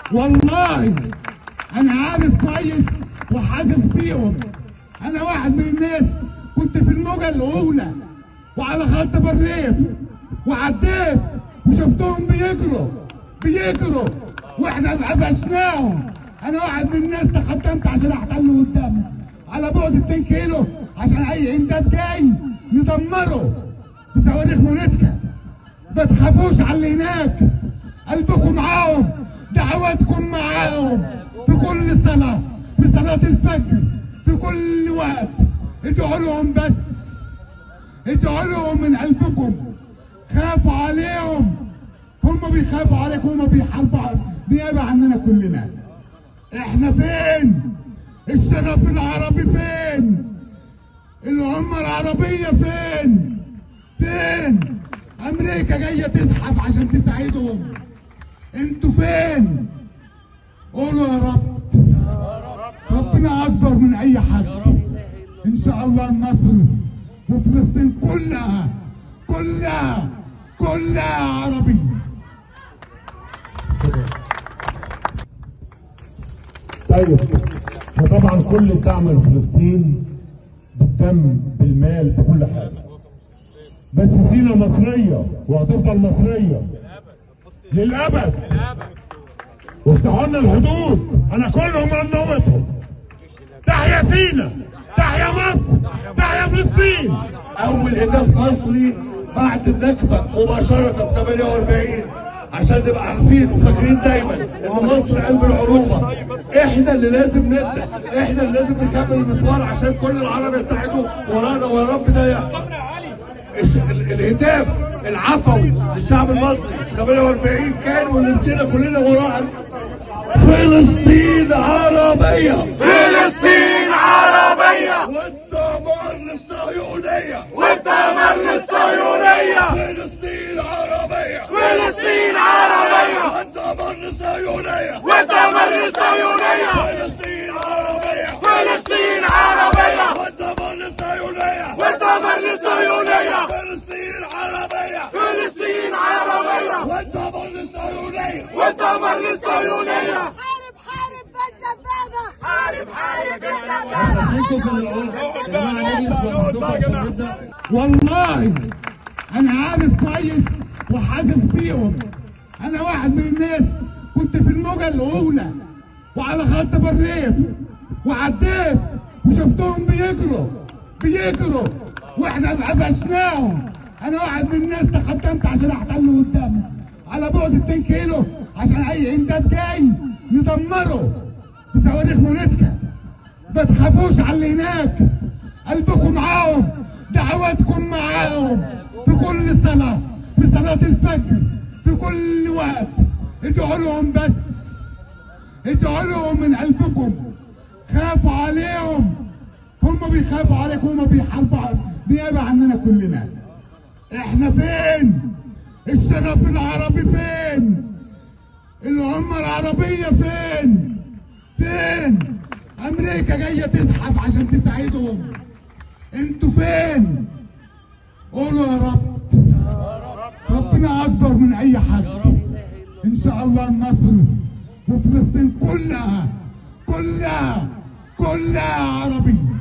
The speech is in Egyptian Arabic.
والله انا عارف كويس وحاسس بيهم انا واحد من الناس كنت في الموجة الاولى وعلى خط بارليف وعديت وشفتهم بيجروا بيجروا واحنا قفشناهم انا واحد من الناس تقدمت عشان احتل قدامه على بعد 2 كيلو عشان اي امداد جاي ندمره بصواريخ مونيتكا ما تخافوش على اللي هناك قلبكم معاهم دعواتكم معاهم في كل صلاة في صلاة الفجر في كل وقت ادعوا لهم بس ادعوا لهم من قلبكم خافوا عليهم هم بيخافوا عليكم هم بيحاربوا نيابة عننا كلنا احنا فين الشرف العربي فين الأمة العربية فين فين أمريكا جاية تزحف عشان تساعدهم انتوا فين قولوا يا رب ربنا أكبر من أي حد إن شاء الله النصر وفلسطين كلها كلها كلها عربية طيب وطبعا كل الدعم لفلسطين بالدم بالمال بكل حاجه بس سينا مصريه وهتفضل مصريه للابد وافتحوا لنا الحدود انا كلهم هنموتهم تحيا سينا تحيا مصر تحيا فلسطين اول هتاف مصري بعد النكبه مباشره في 48 عشان نبقى عارفين فاكرين دايما ان مصر قلب العروبه احنا اللي لازم نبدا احنا اللي لازم نكمل المشوار عشان كل العرب يتحدوا ورانا ويا رب ده يحصل الش- ال- الهتاف العفوي للشعب المصري 48 كان واللي مشينا كلنا وراه فلسطين عربيه فلسطين عربية والدمار للصهيونيه والدمر للصهيونية فلسطين عربيه فلسطين عربية والدمار للصهيونيه والدمر للصهيونية فلسطين عربيه فلسطين عربية والدمار للصهيونيه والدمر للصهيونية فلسطين عربيه فلسطين عربية والدمار للصهيونيه والدمر للصهيونية حارب حارب بالدبابة حارب حارب بالدبابة والله انا عارف كويس وحاسس بيهم انا واحد من الناس كنت في الموجة الاولى وعلى خط بارليف وعديت وشفتهم بيجروا بيجروا واحنا قفشناهم انا واحد من الناس تقدمت عشان احتل قدامه على بعد 2 كيلو عشان اي امداد جاي ندمره بصواريخ مونيتكا ما تخافوش على اللي هناك قلبكم معاهم دعواتكم معاهم في كل صلاة في صلاة الفجر في كل وقت ادعوا لهم بس ادعوا لهم من قلبكم خافوا عليهم هم بيخافوا عليكم هم بيحاربوا نيابة عننا كلنا احنا فين الشرف العربي فين الأمة العربية فين فين أمريكا جاية تزحف عشان تساعدهم انتوا فين قولوا يا رب ربنا أكبر من أي حد إن شاء الله النصر وفلسطين كلها كلها كلها عربية